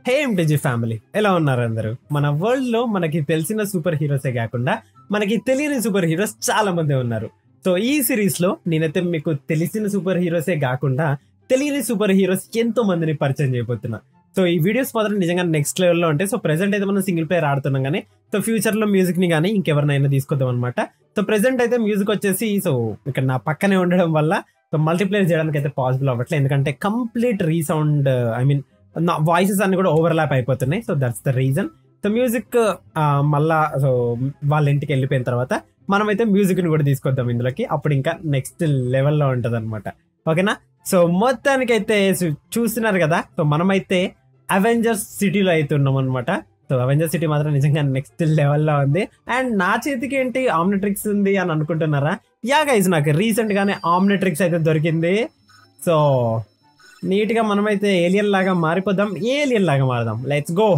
హే MTG family ఎలా ఉన్నారు అందరూ మన వరల్డ్ లో మనకి తెలిసిన సూపర్ హీరోసే కాకుండా మనకి తెలియని సూపర్ హీరోస్ చాలా మంది ఉన్నారు సో ఈ సిరీస్ లో నేనైతే మీకు తెలిసిన సూపర్ హీరోసే కాకుండా తెలియని సూపర్ హీరోస్ ఎంతో మందిని పరిచయం చేయబోతున్నా సో ఈ వీడియోస్ మాత్రం నిజంగా నెక్స్ట్ లెవెల్లో ఉంటాయి సో ప్రెసెంట్ అయితే మనం సింగిల్ ప్లేయర్ ఆడుతున్నాం కానీ సో ఫ్యూచర్ లో మ్యూజిక్ ని కానీ ఇంకెవరినైనా తీసుకొద్దాం అనమాట సో ప్రెసెంట్ అయితే మ్యూజిక్ వచ్చేసి సో ఇక్కడ నా పక్కనే ఉండడం వల్ల సో మల్టీప్లేయర్ చేయడానికి అయితే పాసిబుల్ అవ్వట్లేదు ఎందుకంటే కంప్లీట్ రీసౌండ్ ఐ మీన్ నా వాయిసెస్ అన్ని కూడా ఓవర్లాప్ అయిపోతున్నాయి so that's the reason so music మళ్ళా సో వాళ్ళ ఇంటికి వెళ్ళిపోయిన తర్వాత మనమైతే మ్యూజిక్ ని కూడా తీసుకొద్దాం ఇందులోకి అప్పుడు ఇంకా నెక్స్ట్ లెవెల్లో ఉంటది అనమాట ఓకేనా సో మొత్తానికైతే చూ- చూస్తున్నారు కదా సో మనమైతే అవెంజర్స్ సిటీలో అయితే ఉన్నాం అనమాట సో అవెంజర్ సిటీ మాత్రం నిజంగా నెక్స్ట్ లెవెల్లో ఉంది అండ్ నా చేతికి ఏంటి ఆమ్నెట్రిక్స్ ఉంది అని అనుకుంటున్నారా యా గైజ్ నాకు రీసెంట్ గానే ఆమ్నెట్రిక్స్ అయితే దొరికింది సో నీట్ గా మనమైతే ఏలియన్ లాగా మారిపోదాం ఏలియన్ లాగా మారదాం let's go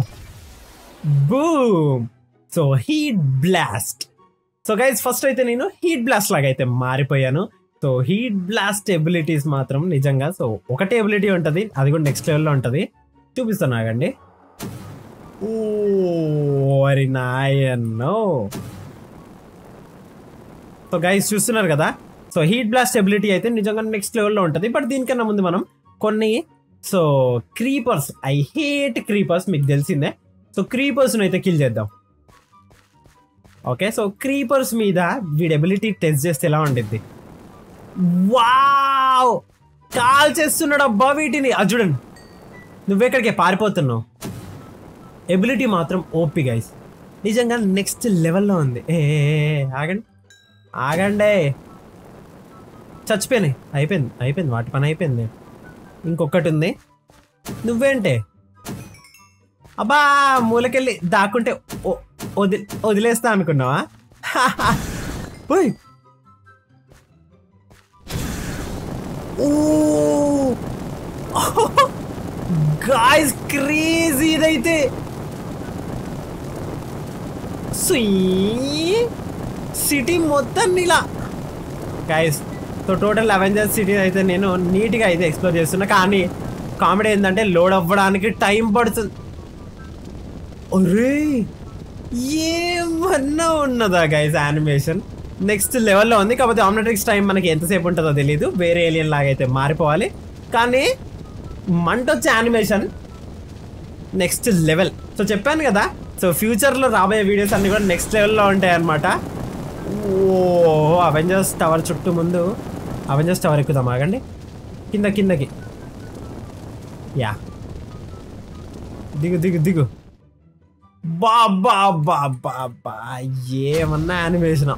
boom so Heatblast so guys first అయితే నేను హీట్ బ్లాస్ట్ లాగా అయితే మారిపోయాను సో హీట్ బ్లాస్ట్ ఎబిలిటీస్ మాత్రం నిజంగా సో ఒకటే ఎబిలిటీ ఉంటుంది అది కూడా నెక్స్ట్ లెవెల్లో ఉంటుంది చూపిస్తాను ఆగండి ఓరి నాయన్నో సో గైస్ చూస్తున్నారు కదా సో హీట్ బ్లాస్ట్ ఎబిలిటీ అయితే నిజంగా నెక్స్ట్ లెవెల్లో ఉంటుంది బట్ దీనికన్నా ముందు మనం కొన్ని so creepers I hate creepers మీకు తెలిసిందే సో క్రీపర్స్ అయితే కిల్ చేద్దాం ఓకే సో క్రీపర్స్ మీద వీడి ఎబిలిటీ టెస్ట్ చేస్తే ఎలా ఉండిద్ది వావ్ కాల్ చేస్తున్నాడు అబ్బా వీటిని అది చూడండి నువ్వెక్కడికి పారిపోతున్నావు ఎబిలిటీ మాత్రం ఓపి గైస్ నిజంగా నెక్స్ట్ లెవెల్లో ఉంది ఏ ఏ, ఏ, ఏ, ఆగండి ఆగండి చచ్చిపోయినాయి అయిపోయింది అయిపోయింది వాటి పని అయిపోయింది ఇంకొకటి ఉంది నువ్వేంటే అబ్బా మూలకెళ్ళి దాక్కుంటే ఓ- వది వదిలేస్తా అనుకున్నావా పోయ్ గాయస్ క్రేజీ ఇదైతే సిటీ మొత్తం ఇలా guys so total Avengers city అయితే నేను నీట్గా అయితే ఎక్స్ప్లోర్ చేస్తున్నా కానీ కామెడీ ఏంటంటే లోడ్ అవ్వడానికి టైం పడుతుంది ఒరే ఏమన్నా ఉన్నదా గైస్ యానిమేషన్ నెక్స్ట్ లెవెల్లో ఉంది కాకపోతే ఆమ్నెట్రిక్స్ టైం మనకి ఎంతసేపు ఉంటుందో తెలియదు వేరే ఏలియన్ లాగా అయితే మారిపోవాలి కానీ మంట వచ్చే యానిమేషన్ నెక్స్ట్ లెవెల్ సో చెప్పాను కదా సో ఫ్యూచర్లో రాబోయే వీడియోస్ అన్ని కూడా నెక్స్ట్ లెవెల్లో ఉంటాయి అనమాట ఓ అవెంజర్స్ టవర్ చుట్టూ ముందు అవెంజర్స్ టవర్ ఎక్కుదాం ఆగండి కింద కిందకి యా దిగు దిగు దిగు బాబా బాబా బా ఏమన్నా యానిమేషన్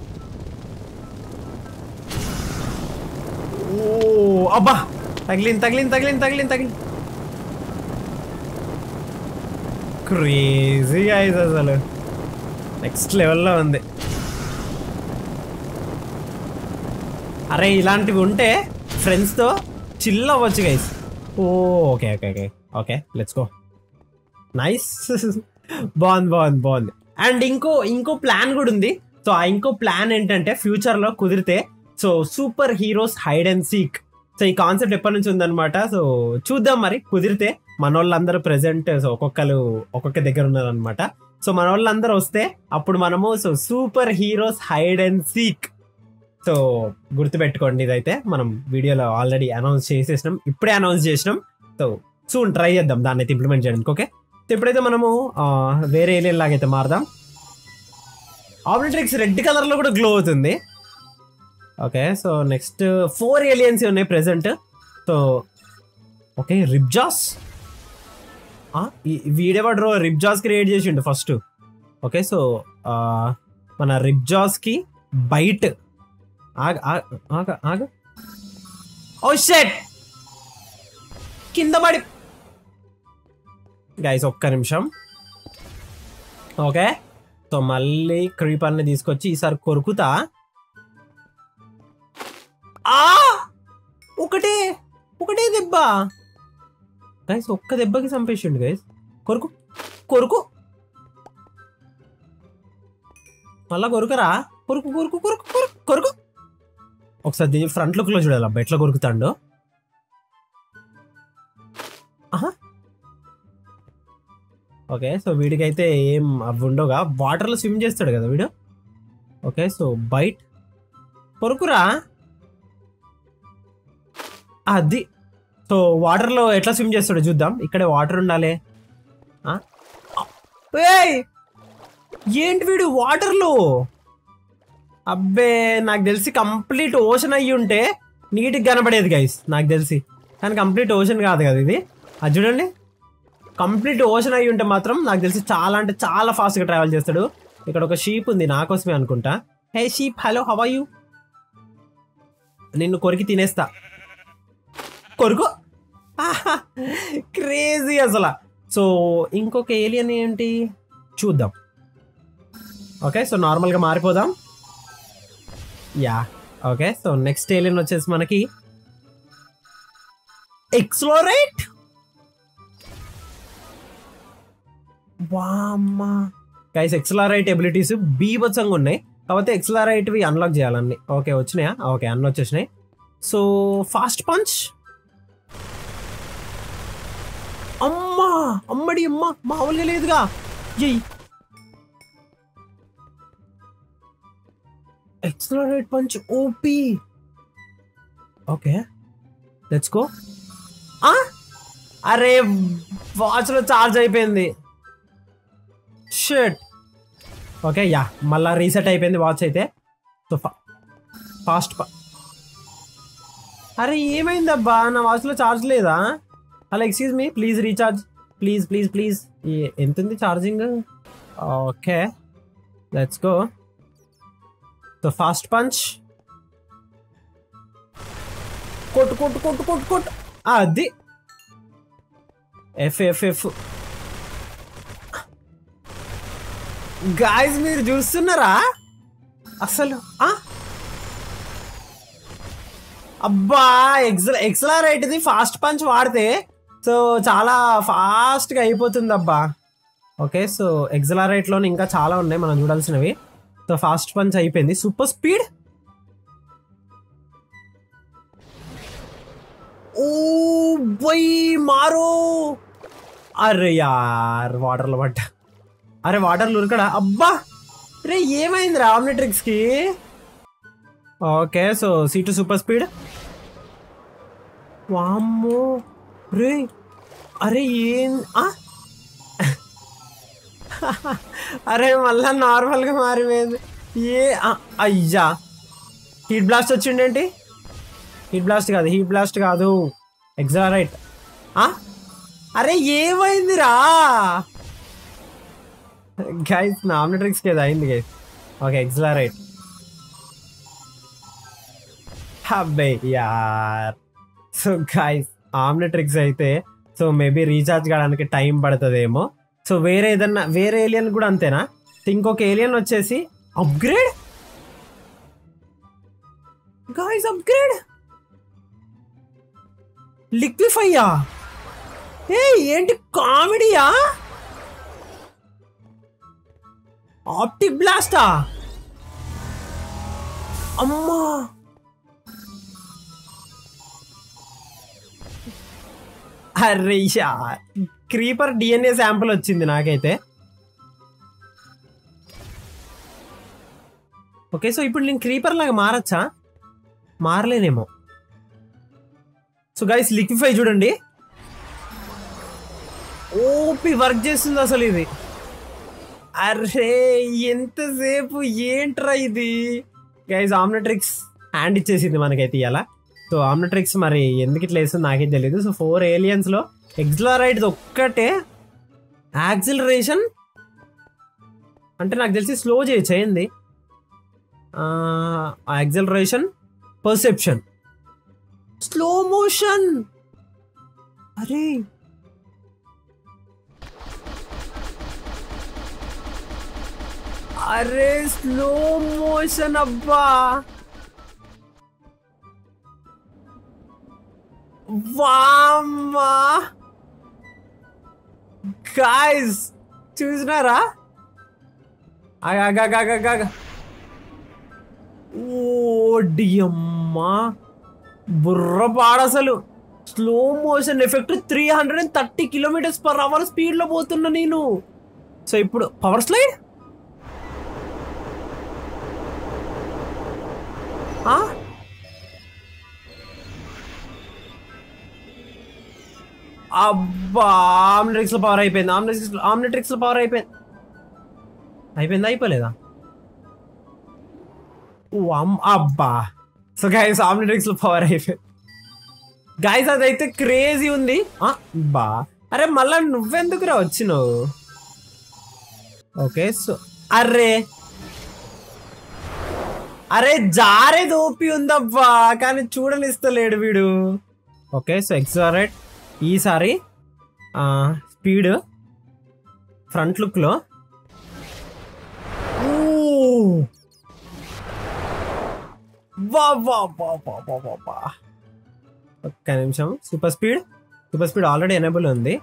ఓ అబ్బా తగిలింది తగిలింది తగిలింది తగిలింది తగిలింది క్రేజీ గైస్ అసలు నెక్స్ట్ లెవెల్లో ఉంది అరే ఇలాంటివి ఉంటే ఫ్రెండ్స్తో చిల్ అవ్వచ్చు guys oh okay okay okay okay let's go nice బాగుంది బాగుంది బాగుంది అండ్ ఇంకో ఇంకో ప్లాన్ కూడా ఉంది సో ఆ ఇంకో ప్లాన్ ఏంటంటే ఫ్యూచర్ లో కుదిరితే so superheroes hide and seek so ఈ కాన్సెప్ట్ ఎప్పటి నుంచి ఉందన్నమాట సో చూద్దాం మరి కుదిరితే మన వాళ్ళందరూ ప్రెసెంట్ సో ఒక్కొక్కరు ఒక్కొక్క దగ్గర ఉన్నారనమాట సో మన వాళ్ళందరూ వస్తే అప్పుడు మనము so superheroes hide and seek so గుర్తుపెట్టుకోండి ఇదైతే మనం వీడియోలో ఆల్రెడీ అనౌన్స్ చేసేసినాం ఇప్పుడే అనౌన్స్ చేసినాం సో సూన్ ట్రై చేద్దాం దాన్ని అయితే ఇంప్లిమెంట్ చేయడానికి ఓకే సో ఇప్పుడైతే మనము ఆ, వేరే ఏలియన్ లాగైతే మారదాం ఆబ్లిట్రిక్స్ రెడ్ కలర్ లో కూడా గ్లో అవుతుంది okay so next four aliens ఉన్నాయి ప్రెసెంట్ సో ఓకే రిబ్జాస్ వీడేవాడు రిబ్జాస్ క్రియేట్ చేసిండు ఫస్ట్ ఓకే సో ఆ, మన రిబ్జాస్ కి బైట్ ఆగ ఆగ ఆగ ఆగ ఓ షెట్ కింద పడి గైస్ ఒక్క నిమిషం ఓకే సో మళ్ళీ క్రీపర్ని తీసుకొచ్చి ఈసారి కొరుకుతా ఆ ఒకటే ఒకటే దెబ్బ గైస్ ఒక్క దెబ్బకి చంపేసిండు గైస్ కొరుకు కొరుకు మళ్ళా కొరుకరా కొరుకు కొరుకు కొరుకు కొరుకు కొరుకు ఒకసారి దీని ఫ్రంట్ లుక్ లో చూడాలి అబ్బా ఎట్లా కొరుకుతాడో ఆహా ఓకే సో వీడికైతే ఏం అవి ఉండవుగా వాటర్లో స్విమ్ చేస్తాడు కదా వీడు ఓకే సో బైట్ పొరుకురా అది సో వాటర్లో ఎట్లా స్విమ్ చేస్తాడో చూద్దాం ఇక్కడే వాటర్ ఉండాలి ఆ? ఏయ్! ఏంటి వీడు వాటర్లో అబ్బే నాకు తెలిసి కంప్లీట్ ఓషన్ అయ్యి ఉంటే నీట్గా కనబడేది గైస్ నాకు తెలిసి కానీ కంప్లీట్ ఓషన్ కాదు కదా ఇది అది చూడండి కంప్లీట్ ఓషన్ అయ్యి ఉంటే మాత్రం నాకు తెలిసి చాలా అంటే చాలా ఫాస్ట్గా ట్రావెల్ చేస్తాడు ఇక్కడ ఒక షీప్ ఉంది నా కోసమే అనుకుంటా hey sheep hello how you నిన్ను కొరికి తినేస్తా కొరుకు క్రేజీ అసలు సో ఇంకొక ఏలియన్ ఏంటి చూద్దాం ఓకే సో నార్మల్గా మారిపోదాం yeah okay so next alien వచ్చేసి మనకి ఎక్స్లోరేట్ వామ్మా గైస్ ఎక్స్లారైట్ ఎబిలిటీస్ బీభత్సంగా ఉన్నాయి కాకపోతే ఎక్స్లారైట్వి అన్లాక్ చేయాలన్నీ ఓకే వచ్చినాయా ఓకే అన్నీ వచ్చేసినాయి సో ఫాస్ట్ పంచ్ అమ్మా అమ్మడి అమ్మ మామూలుగా లేదుగా ఎయ్ XLR8 punch OP okay let's go అరే వాచ్లో చార్జ్ అయిపోయింది షర్ట్ ఓకే యా మళ్ళా రీసెట్ అయిపోయింది వాచ్ అయితే సో ఫాస్ట్ అరే ఏమైందబ్బా నా వాచ్లో ఛార్జ్ లేదా hello excuse me please recharge please please please ఎంత ఉంది charging okay let's go so fast punch కొట్టు కొట్టు కొట్టు కొట్టు కొట్టు ఆ, అది ఎఫ్ ఎఫ్ ఎఫ్ గాయస్ మీరు చూస్తున్నారా అసలు ఆ? అబ్బా ఎక్సల్ ఎక్సలరేట్ ఇది ఫాస్ట్ పంచ్ వాడితే సో చాలా ఫాస్ట్గా అయిపోతుంది అబ్బా ఓకే సో ఎక్సలరేట్లోనే ఇంకా చాలా ఉన్నాయి మనం చూడాల్సినవి సో ఫాస్ట్ పంచ్ అయిపోయింది సూపర్ స్పీడ్ ఓ బై మారో అరే యార్ వాటర్లో పడ్డ అరే వాటర్లో ఉరకడా అబ్బా రే ఏమైంది ఆమ్నిట్రిక్స్ కి okay so C to super speed వామ్మో రే అరే ఏం ఆ? అరే మళ్ళా నార్మల్గా మారిపోయింది ఏ ఆ, అయ్యా హీట్ బ్లాస్ట్ వచ్చిండేంటి హీట్ బ్లాస్ట్ కాదు హీట్ బ్లాస్ట్ కాదు ఎగ్జారైట్ అరే ఏమైందిరా గైస్ నా ఆమ్నిట్రిక్స్కి ఏదో అయింది గైస్ ఓకే ఎగ్జారైట్ అబ్బే యార్ సో గైస్ ఆమ్నిట్రిక్స్ అయితే సో మేబీ రీఛార్జ్ కావడానికి టైం పడుతుందేమో సో వేరే ఏదన్నా వేరే ఏలియన్ కూడా అంతేనా ఇంకొక ఏలియన్ వచ్చేసి అప్గ్రేడ్ గాయస్ అప్గ్రేడ్ లిక్విఫైయా ఏ ఏంటి కామెడీయా ఆప్టిక్ బ్లాస్టా అమ్మా అరే క్రీపర్ డిఎన్ఏ శాంపుల్ వచ్చింది నాకైతే ఓకే సో ఇప్పుడు నేను క్రీపర్ లాగా మారచ్చా మారలేనేమో సో గైస్ లిక్విఫై చూడండి ఓపి వర్క్ చేస్తుంది అసలు ఇది అరే ఎంతసేపు ఏంట్రా ఇది గైస్ ఆమ్నట్రిక్స్ హ్యాండ్ ఇచ్చేసింది మనకైతే ఇలా సో ఆమ్నట్రిక్స్ మరి ఎందుకు ఇట్లా వేస్తుందో నాకేం తెలియదు సో ఫోర్ ఏలియన్స్లో ఎగ్జలారైడ్ ఒక్కటే యాక్సిలరేషన్ అంటే నాకు తెలిసి స్లో చేయొచ్చు అయింది యాక్సిలరేషన్ పర్సెప్షన్ స్లో మోషన్ అరే అరే స్లో మోషన్ అబ్బా వామ్మా గాయస్ చూసినారా ఆగాగాగాగాగా ఓ డియమ్మా బుర్ర పాడసలు slow motion effect three hundred and thirty kilometres per hour speed లో పోతున్నా నేను సో ఇప్పుడు పవర్ స్లైడ్ అబ్బా ఆమ్లెట్రిక్స్ లో పవర్ అయిపోయింది ఆమ్లెట్రిక్స్ ఆమ్లెట్రిక్స్ లో పవర్ అయిపోయింది అయిపోయిందా అయిపోలేదా ఓ అమ్ అబ్బా సో గైస్ ఆమ్లెట్రిక్స్ లో పవర్ అయిపోయింది గైస్ అదైతే క్రేజీ ఉంది ఆ, బా అరే మళ్ళా నువ్వెందుకు రా వచ్చినావు ఓకే సో అరే అరే జారే దోపి ఉందబ్బా కానీ చూడనిస్తలేడు వీడు ఓకే సో ఎక్సారెట్ ఈసారి స్పీడ్ ఫ్రంట్ లుక్లో వా వా వా వా వా వా వా ఒక్క నిమిషం super speed super speed already enable ఉంది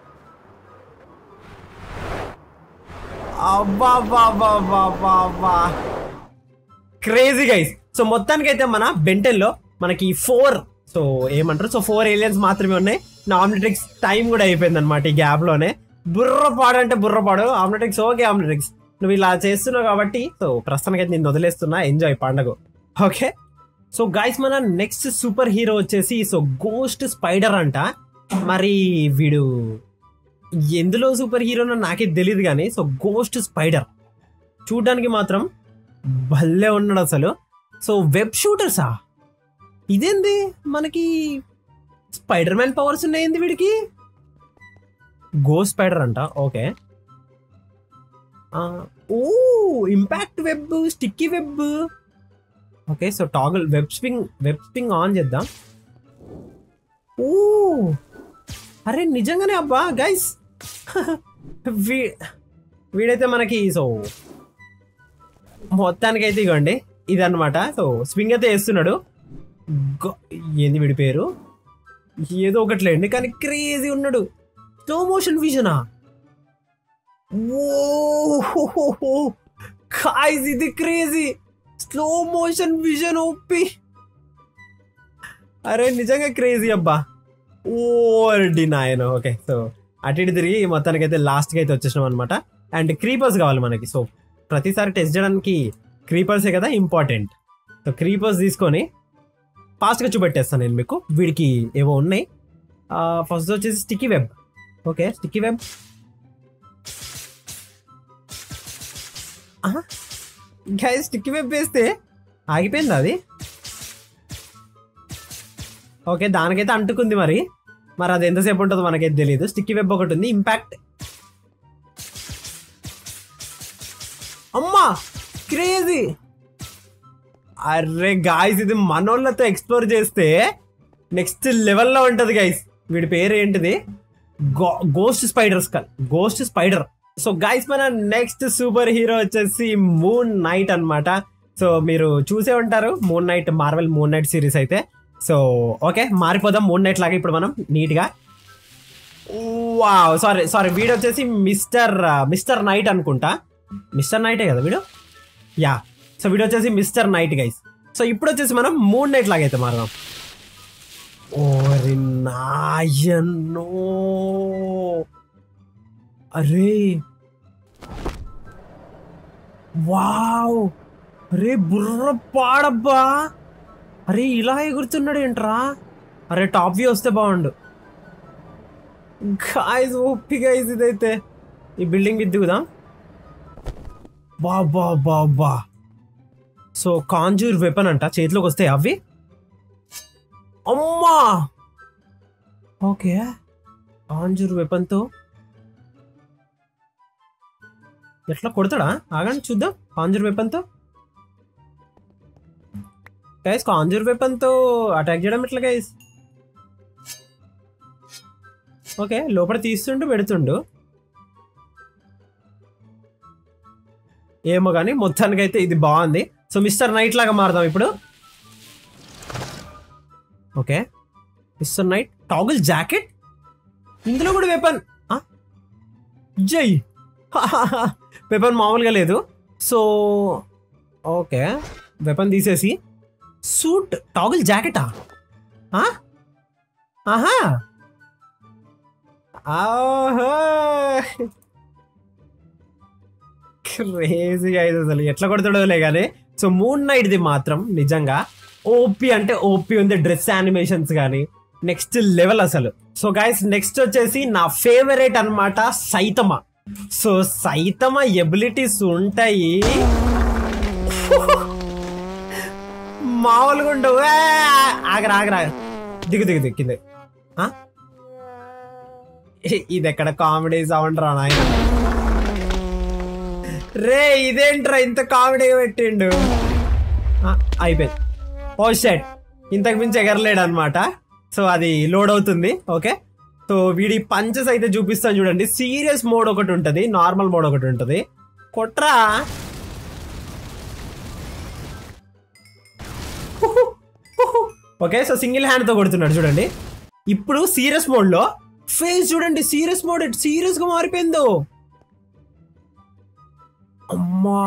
అబ్బా బా బా బా బా బా క్రేజీ గైస్ సో మొత్తానికి అయితే మన బెంటెన్లో మనకి ఫోర్ సో ఏమంటారు సో ఫోర్ ఏలియన్స్ మాత్రమే ఉన్నాయి నా ఆమ్లెట్రిక్స్ టైం కూడా అయిపోయింది అనమాట ఈ గ్యాప్ లోనే బుర్రపాడు అంటే బుర్రపాడు ఆమ్లెట్రిక్స్ ఓకే ఆమ్లెట్రిక్స్ నువ్వు ఇలా చేస్తున్నావు కాబట్టి సో ప్రస్తుతానికి అయితే నేను వదిలేస్తున్నా ఎంజాయ్ పండగ ఓకే సో గైస్ మన నెక్స్ట్ సూపర్ హీరో వచ్చేసి సో గోస్ట్ స్పైడర్ అంట మరి వీడు ఎందులో సూపర్ హీరోనో నాకే తెలియదు కానీ సో గోస్ట్ స్పైడర్ చూడడానికి మాత్రం భలే ఉన్నాడు అసలు సో వెబ్ షూటర్సా ఇదేంది మనకి స్పైడర్ మ్యాన్ పవర్స్ ఉన్నాయండి వీడికి గో స్పైడర్ అంట ఓకే ఓ impact web sticky web okay so toggle web spin web spin on చేద్దాం ఓ అరే నిజంగానే అబ్బా గైస్ వీ వీడైతే మనకి సో మొత్తానికైతే ఇగోండి ఇది అనమాట సో స్వింగ్ అయితే వేస్తున్నాడు గ- ఏంది వీడి పేరు ఏదో ఒకట్లేండి కానీ క్రేజీ ఉన్నాడు స్లో మోషన్ విజనా ఓ కాయ్స్ ఇది crazy slow motion vision OP అరే నిజంగా క్రేజీ అబ్బా ఓ నాయన ఓకే సో అటు ఇటు తిరిగి మొత్తానికి అయితే లాస్ట్కి అయితే వచ్చేసినాం అనమాట అండ్ క్రీపర్స్ కావాలి మనకి సో ప్రతిసారి టెస్ట్ చేయడానికి క్రీపర్సే కదా ఇంపార్టెంట్ సో క్రీపర్స్ తీసుకొని ఫాస్ట్గా చూపెట్టేస్తాను నేను మీకు వీడికి ఏవో ఉన్నాయి ఫస్ట్ వచ్చేసి sticky web okay sticky web ఇంకా స్టిక్కీ వెబ్ వేస్తే ఆగిపోయింది అది ఓకే దానికైతే అంటుకుంది మరి మరి అది ఎంతసేపు ఉంటుందో మనకైతే తెలియదు స్టిక్కీ వెబ్ ఒకటి ఉంది ఇంపాక్ట్ అమ్మా క్రేజీ అరే గాయస్ ఇది మనోళ్ళతో ఎక్స్ప్లోర్ చేస్తే నెక్స్ట్ లెవెల్లో ఉంటది గైస్ వీడి పేరు ఏంటిది Ghost Spider skull Ghost Spider so guys మన నెక్స్ట్ సూపర్ హీరో వచ్చేసి మూన్ నైట్ అన్నమాట సో మీరు చూసే ఉంటారు Moon Knight Marvel Moon Knight series అయితే సో ఓకే మారిపోదాం మూన్ నైట్ లాగా ఇప్పుడు మనం నీట్ గా వావ్ సారీ సారీ వీడు వచ్చేసి మిస్టర్ మిస్టర్ నైట్ అనుకుంటా మిస్టర్ నైటే కదా వీడు యా సో వీడు వచ్చేసి మిస్టర్ నైట్ గైస్ సో ఇప్పుడు వచ్చేసి మనం మూన్ నైట్ లాగా అయితే మారదాం ఓరి నాయనో అరే వావ్ అరే బుర్ర పాడబ్బా అరే ఇలా ఎగురుతున్నాడు ఏంట్రా అరే టాప్ వ్యూ వస్తే బాగుండు గాయస్ ఓపి గైస్ ఇదైతే ఈ బిల్డింగ్ మీద దిగుదాం బా బా బా బా సో కాంజూర్ వెపన్ అంట చేతిలోకి వస్తాయి అవి అమ్మా ఓకే కాంజూర్ వెపన్తో ఎట్లా కొడతాడా ఆగండి చూద్దాం కాంజూర్ వెపన్తో గైస్ కాంజూర్ వెపన్తో అటాక్ చేయడం ఎట్లా గైస్ ఓకే లోపల తీస్తుండు పెడుతుండు ఏమో కానీ మొత్తానికైతే ఇది బాగుంది సో మిస్టర్ నైట్ లాగా మారదాం ఇప్పుడు okay mister knight toggle jacket ఇందులో కూడా వెపన్ జై వెపన్ మామూలుగా లేదు సో ఓకే వెపన్ తీసేసి సూట్ టాగుల్ జాకెటా ఆహా ఆహో క్రేజీ అయితే అసలు ఎట్లా కొడతాడోలే కానీ సో మూన్ నైట్ది మాత్రం నిజంగా ఓపీ అంటే ఓపీ ఉంది డ్రెస్ యానిమేషన్స్ కానీ నెక్స్ట్ లెవెల్ అసలు సో గైస్ నెక్స్ట్ వచ్చేసి నా ఫేవరెట్ అన్నమాట సైతమ సో సైతమ ఎబిలిటీస్ ఉంటాయి మామూలుగా ఉండవు ఏ, ఆగరా ఆగరా దిగు దిగు దిగు కింద ఆ? ఇ- ఇది ఎక్కడ కామెడీ సౌండ్ రా నాయన రే ఇదేంట్రా ఇంత కామెడీ పెట్టిండు ఆ, అయిపోయింది ఓ షెట్ ఇంతకు మించి ఎగరలేడు అనమాట సో అది లోడ్ అవుతుంది ఓకే సో వీడి పంచెస్ అయితే చూపిస్తాను చూడండి సీరియస్ మోడ్ ఒకటి ఉంటుంది నార్మల్ మోడ్ ఒకటి ఉంటుంది కొట్రా ఓకే సో సింగిల్ హ్యాండ్ తో కొడుతున్నాడు చూడండి ఇప్పుడు సీరియస్ మోడ్ లో ఫేస్ చూడండి సీరియస్ మోడ్ సీరియస్ గా మారిపోయిందో అమ్మా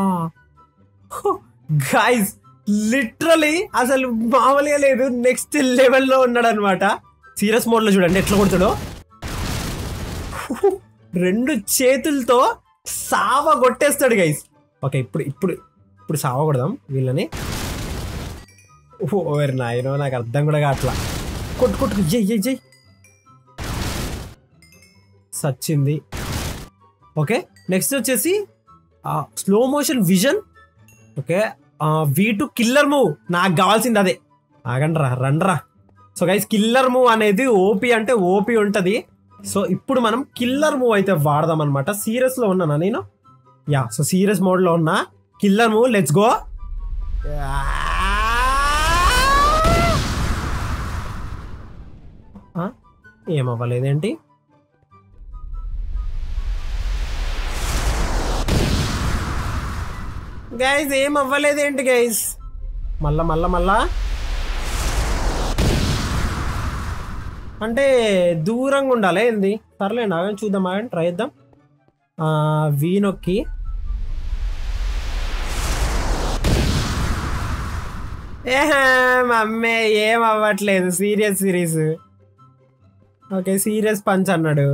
గైస్ లిటరలీ అసలు మామూలుగా లేదు నెక్స్ట్ లెవెల్లో ఉన్నాడు అనమాట సీరియస్ మోడ్ లో చూడండి ఎట్లా కొడతాడో రెండు చేతులతో సావ కొట్టేస్తాడు గైస్ ఓకే ఇప్పుడు ఇప్పుడు ఇప్పుడు సావ కొడదాం వీళ్ళని ఓవర్ నాయనో నాకు అర్థం కూడా కావట్లా కొట్టు కొట్టు జై జై జై సచ్చింది ఓకే నెక్స్ట్ వచ్చేసి slow motion vision okay we to killer move నాకు కావాల్సింది అదే ఆగండి రా రండ్రా సో గైస్ కిల్లర్ మూవ్ అనేది ఓపీ అంటే ఓపీ ఉంటది సో ఇప్పుడు మనం కిల్లర్ మూవ్ అయితే వాడదాం అనమాట సీరియస్ లో ఉన్నానా నేను యా సో సీరియస్ మోడ్ లో ఉన్నా కిల్లర్ మూవ్ లెట్స్ గో ఏమవ్వలేదేంటి గైస్ ఏం అవ్వలేదేంటి గైస్ మళ్ళా మళ్ళా మళ్ళా అంటే దూరంగా ఉండాలి ఏంది సర్లే నాగని చూద్దాం ఆగండి ట్రై చేద్దాం ఆ, వీ నొక్కి ఏహే మమ్మే ఏం అవ్వట్లేదు serious series okay serious punch అన్నాడు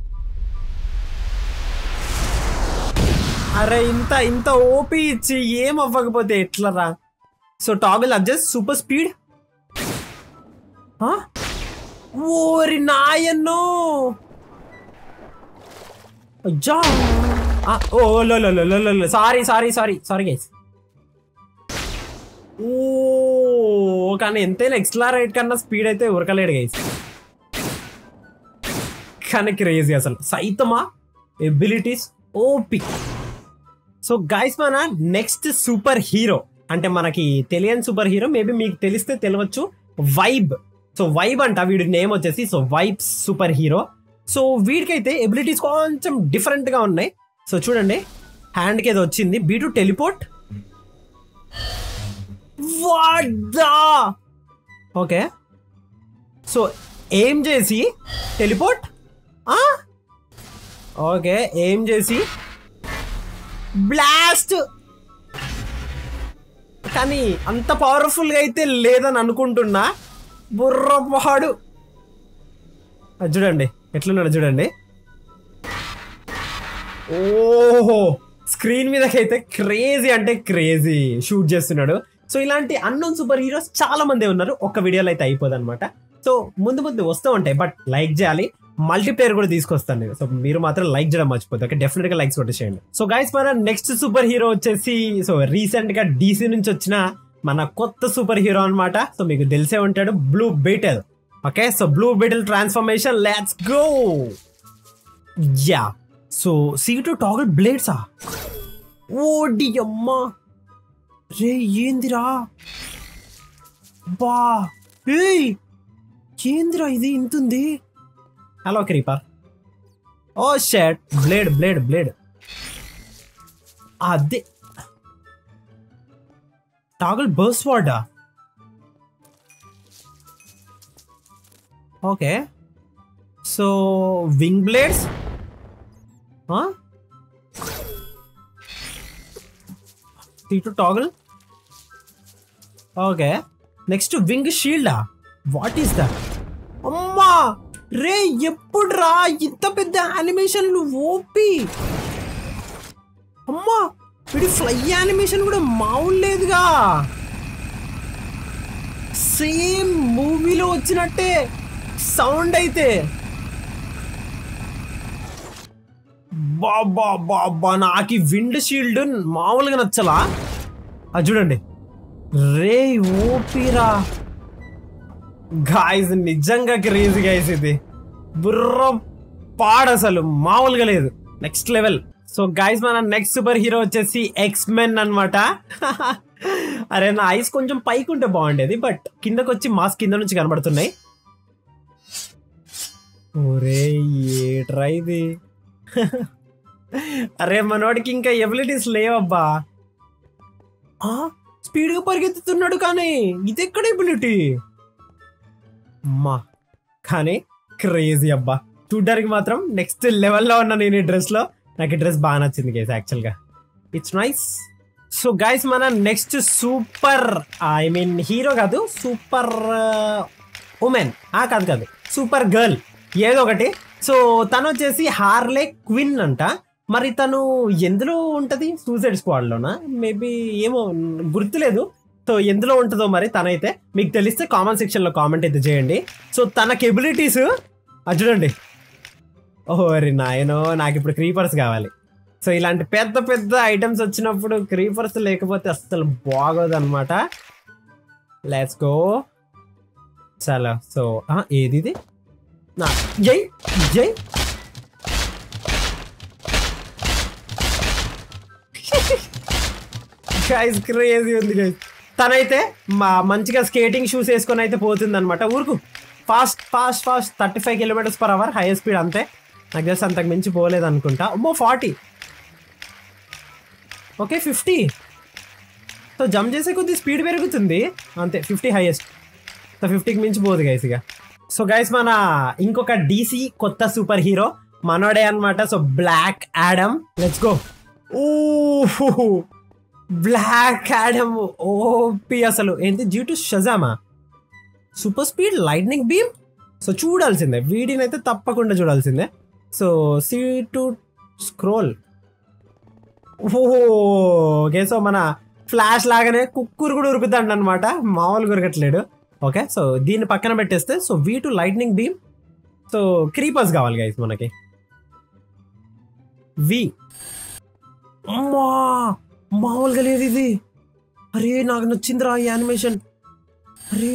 అరే ఇంత ఇంత ఓపీ ఇచ్చి ఏం అవ్వకపోతే ఎట్లరా so toggle adjust super speed ఓరి నాయన్నో అజ్జా ఆ, ఓ లో లో లో లో లో లో sorry sorry sorry sorry guys ఓ కానీ ఎంతైనా ఎక్స్ట్రా రైట్ కన్నా స్పీడ్ అయితే ఉరకలేడు గైస్ కానీ క్రేజీ అసలు Saitama abilities OP so guys మన నెక్స్ట్ సూపర్ హీరో అంటే మనకి తెలియని సూపర్ హీరో మేబీ మీకు తెలిస్తే తెలియచ్చు వైబ్ సో వైబ్ అంట వీడి నేమ్ వచ్చేసి so vibe superhero so వీడికైతే ఎబిలిటీస్ కొంచెం డిఫరెంట్ గా ఉన్నాయి సో చూడండి హ్యాండ్కి ఏదో వచ్చింది B to teleport okay so ఏం చేసి టెలిపోర్ట్ ఓకే ఏం చేసి బ్లాస్ట్ కానీ అంత పవర్ఫుల్గా అయితే లేదని అనుకుంటున్నా బుర్రపాడు అది చూడండి ఎట్లున్నాడు చూడండి ఓహో స్క్రీన్ మీదకైతే క్రేజీ అంటే క్రేజీ షూట్ చేస్తున్నాడు సో ఇలాంటి అన్నోన్ సూపర్ హీరోస్ చాలా మంది ఉన్నారు ఒక్క వీడియోలో అయితే అయిపోదు అనమాట సో ముందు ముందు వస్తూ ఉంటాయి బట్ లైక్ చేయాలి మల్టీప్లేయర్ కూడా తీసుకొస్తాను నేను సో మీరు మాత్రం లైక్ చేయడం మర్చిపోతుంది ఓకే డెఫినెట్ గా లైక్స్ కొట్టేసేయండి సో గైస్ మన నెక్స్ట్ సూపర్ హీరో వచ్చేసి సో రీసెంట్ గా డీసీ నుంచి వచ్చిన మన కొత్త సూపర్ హీరో అన్నమాట సో మీకు తెలిసే ఉంటాడు Blue Beetle okay so Blue Beetle transformation let's go yeah so C to toggle బ్లేడ్సా ఓడి అమ్మా రే ఏందిరా బా ఏయ్ ఏందిరా ఇది ఇంతుంది హలో క్రీపర్ ఓ షర్ట్ బ్లేడ్ బ్లేడ్ బ్లేడ్ అదే టాగల్ బర్స్ వాడా okay so wing blades to toggle okay next wing షీల్డా వాట్ ఈస్ దట్ అమ్మా రే ఎప్పుడు రా ఇంత పెద్ద యానిమేషన్లు ఓపి అమ్మా వీడి ఫ్లై యానిమేషన్ కూడా మామూలు లేదుగా సేమ్ మూవీలో వచ్చినట్టే సౌండ్ అయితే బాబా బాబా నాకు విండ్ షీల్డ్ మామూలుగా నచ్చలా అది చూడండి రే ఓపిరా గాయస్ నిజంగా క్రేజీ గాయస్ ఇది బుర్ర పాడ అసలు మామూలుగా లేదు నెక్స్ట్ లెవెల్ సో గాయస్ మన నెక్స్ట్ సూపర్ హీరో వచ్చేసి ఎక్స్ మెన్ అనమాట అరే నా ఐస్ కొంచెం పైకి ఉంటే బాగుండేది బట్ కిందకు వచ్చి మాస్ కింద నుంచి కనబడుతున్నాయి ఒరే ఏట్రా ఇది అరే మనోడికి ఇంకా ఎబిలిటీస్ లేవబ్బా స్పీడ్ గా పరిగెత్తుతున్నాడు కానీ ఇది ఎక్కడ ఎబిలిటీ అమ్మా కానీ క్రేజీ అబ్బా చూడ్డానికి మాత్రం నెక్స్ట్ లెవెల్లో ఉన్న నేను ఈ డ్రెస్ లో నాకు ఈ డ్రెస్ బాగా నచ్చింది గైస్ యాక్చువల్ గా ఇట్స్ నైస్ సో గైస్ మన next super I mean hero కాదు సూపర్ ఉమెన్ ఆ కాదు కాదు సూపర్ గర్ల్ ఏదో ఒకటి సో తను వచ్చేసి హార్లే క్విన్ అంట మరి తను ఎందులో ఉంటది సూసైడ్ స్క్వాడ్ లోనా మేబీ ఏమో గుర్తులేదు సో ఎందులో ఉంటుందో మరి తనైతే మీకు తెలిస్తే కామెంట్ సెక్షన్ లో కామెంట్ అయితే చేయండి సో తనకి ఎబిలిటీస్ చూడండి ఓరి నాయనో నాకు ఇప్పుడు క్రీపర్స్ కావాలి సో ఇలాంటి పెద్ద పెద్ద ఐటమ్స్ వచ్చినప్పుడు క్రీపర్స్ లేకపోతే అస్సలు బాగోదు అనమాట లెట్స్ గో చాలా సో ఏది ఇది నా జై జై గైస్ క్రేజీ ఉంది గైస్ తనైతే మా మంచిగా స్కేటింగ్ షూస్ వేసుకొని అయితే పోతుంది అనమాట ఊరుకు fast fast fast thirty five kilometres per hour high speed అంతే నాకు తెలిసి అంతకు మించి పోలేదు అనుకుంటా అమ్మో forty okay fifty so jump చేసే కొద్ది స్పీడ్ పెరుగుతుంది అంతే ఫిఫ్టీ హైయెస్ట్ సో ఫిఫ్టీకి మించి పోదు గైస్ ఇక సో గైస్ మన ఇంకొక డీసీ కొత్త సూపర్ హీరో మనోడే అనమాట so Black Adam let's go ఓ బ్లాక్ యాడమ్ ఓపి అసలు ఏంటి డ్యూ టు షజామా super speed lightning beam so చూడాల్సిందే వీడిని అయితే తప్పకుండా చూడాల్సిందే so C to scroll okay so మన ఫ్లాష్ లాగానే కుక్కురు కూడా ఉరుకుతాడు అనమాట మామూలుగా ఉరకట్లేడు ఓకే సో దీన్ని పక్కన పెట్టేస్తే so V to lightning beam so creepers కావాలి గైస్ మనకి వి అమ్మా మామూలుగా లేదు ఇది అరే నాకు నచ్చిందిరా ఈ యానిమేషన్ అరే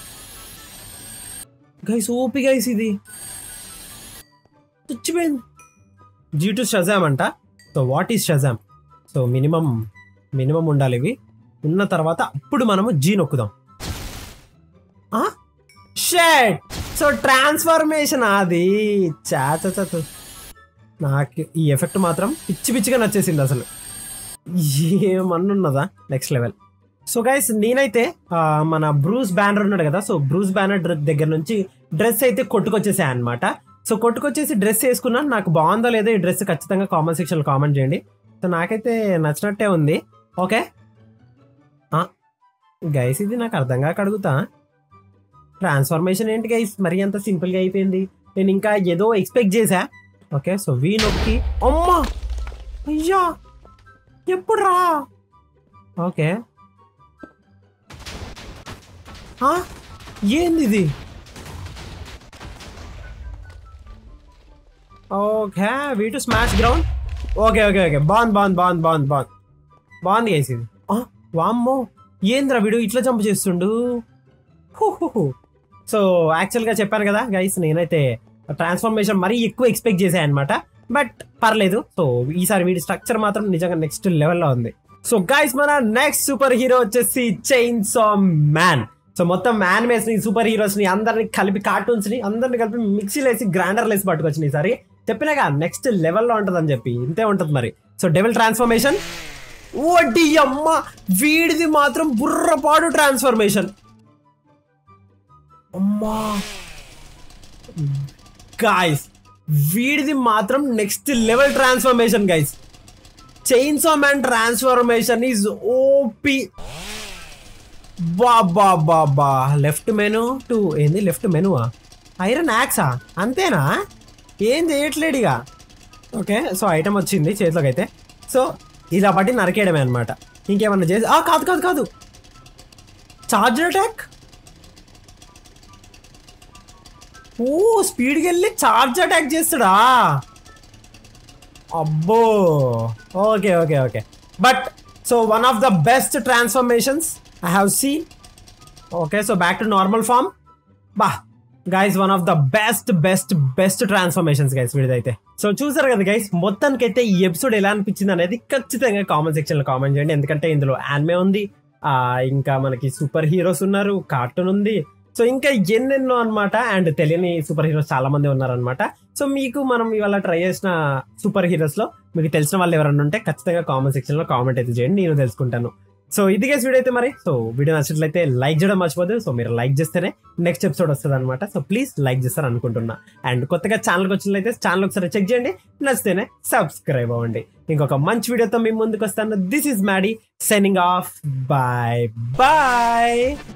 గైస్ ఓపి గైస్ ఇది చచ్చిపోయింది జీ టు షజామ్ అంట so what is Shazam so minimum minimum ఉండాలి ఇవి ఉన్న తర్వాత అప్పుడు మనము జీ నొక్కుదాం షెట్ సో ట్రాన్స్ఫర్మేషన్ అది చాచ నాకు ఈ ఎఫెక్ట్ మాత్రం పిచ్చి పిచ్చిగా నచ్చేసింది అసలు ఏమన్నున్నదా నెక్స్ట్ లెవెల్ సో గైస్ నేనైతే ఆ, మన బ్రూస్ బ్యానర్ ఉన్నాడు కదా సో బ్రూస్ బ్యానర్ దగ్గర నుంచి డ్రెస్ అయితే కొట్టుకొచ్చేసా అనమాట సో కొట్టుకొచ్చేసి డ్రెస్ వేసుకున్నాను నాకు బాగుందో లేదో ఈ డ్రెస్ ఖచ్చితంగా కామెంట్ సెక్షన్ కామెంట్ చేయండి సో నాకైతే నచ్చినట్టే ఉంది ఓకే గైస్ ఇది నాకు అర్థం కాక అడుగుతా ట్రాన్స్ఫర్మేషన్ ఏంటి గైస్ మరీ అంత సింపుల్ గా అయిపోయింది నేను ఇంకా ఏదో ఎక్స్పెక్ట్ చేశా ఓకే సో వీ నొక్కి అమ్మా అయ్యా ఎప్పుడు రా ఓకే ఆ? ఏంది ఇది okay we too smash ground okay okay okay బాగుంది బాగుంది బాగుంది బాగుంది బాగుంది బాగుంది గైస్ ఇది ఆ, వామ్మో ఏంద్రా వీడు ఇట్లా జంప్ చేస్తుండు హూ, హూ, హూ. సో యాక్చువల్గా చెప్పాను కదా గైస్ నేనైతే ట్రాన్స్ఫర్మేషన్ మరీ ఎక్కువ ఎక్స్పెక్ట్ చేశాను అనమాట బట్ పర్లేదు సో ఈసారి వీడి స్ట్రక్చర్ మాత్రం నిజంగా నెక్స్ట్ లెవెల్లో ఉంది సో గైస్ మన నెక్స్ట్ సూపర్ హీరో వచ్చేసి చైన్స్ మ్యాన్ సో మొత్తం యానిమేస్ ని సూపర్ హీరోస్ ని అందరిని కలిపి కార్టూన్స్ ని అందరిని కలిపి మిక్సీలో వేసి గ్రైండర్ లేసి పట్టుకొచ్చిన ఈసారి చెప్పినాక నెక్స్ట్ లెవెల్లో ఉంటుంది అని చెప్పి ఇంతే ఉంటుంది మరి సో డెవల్ ట్రాన్స్ఫర్మేషన్ ఓటి అమ్మ వీడిది మాత్రం బుర్రపాడు ట్రాన్స్ఫర్మేషన్ అమ్మా గాయస్ వీడిది మాత్రం next level transformation guys chains man transformation is OP బా బా బా బా లెఫ్ట్ మెను టు ఏంది లెఫ్ట్ మెనువా ఐరన్ యాక్సా అంతేనా ఏం చేయట్లేడు ఇక ఓకే సో ఐటమ్ వచ్చింది చేతిలోకి అయితే సో ఇలా పట్టి నరికేయడమే అనమాట ఇంకేమన్నా చేసి ఆ, కాదు కాదు కాదు చార్జర్ అటాక్ ఓ స్పీడ్కి వెళ్ళి చార్జ్ అటాక్ చేస్తాడా అబ్బో okay okay okay but so one of the best transformations I have seen okay so back to normal form బా guys one of the best best best transformations guys వీడిదైతే so చూసారు కదా guys మొత్తానికైతే ఈ episode ఎలా అనిపించింది అనేది ఖచ్చితంగా కామెంట్ సెక్షన్ లో కామెంట్ చేయండి ఎందుకంటే ఇందులో యాన్మే ఉంది ఆ ఇంకా మనకి సూపర్ హీరోస్ ఉన్నారు కార్టూన్ ఉంది సో ఇంకా ఎన్నెన్నో అన్నమాట అండ్ తెలియని సూపర్ హీరోస్ చాలా మంది ఉన్నారనమాట సో మీకు మనం ఇవాళ ట్రై చేసిన సూపర్ హీరోస్ లో మీకు తెలిసిన వాళ్ళు ఎవరైనా ఉంటే ఖచ్చితంగా కామెంట్ సెక్షన్ లో కామెంట్ అయితే చేయండి నేను తెలుసుకుంటాను సో ఇది గైస్ వీడియో అయితే మరి సో వీడియో నచ్చినట్లయితే లైక్ చేయడం మర్చిపోదు సో మీరు లైక్ చేస్తేనే నెక్స్ట్ ఎపిసోడ్ వస్తుంది అనమాట సో ప్లీజ్ లైక్ చేస్తారు అనుకుంటున్నా అండ్ కొత్తగా ఛానల్కి వచ్చినట్లయితే ఛానల్ ఒకసారి చెక్ చేయండి నచ్చితేనే సబ్స్క్రైబ్ అవ్వండి ఇంకొక మంచి వీడియోతో మీ ముందుకు వస్తాను this is Maddy signing off bye bye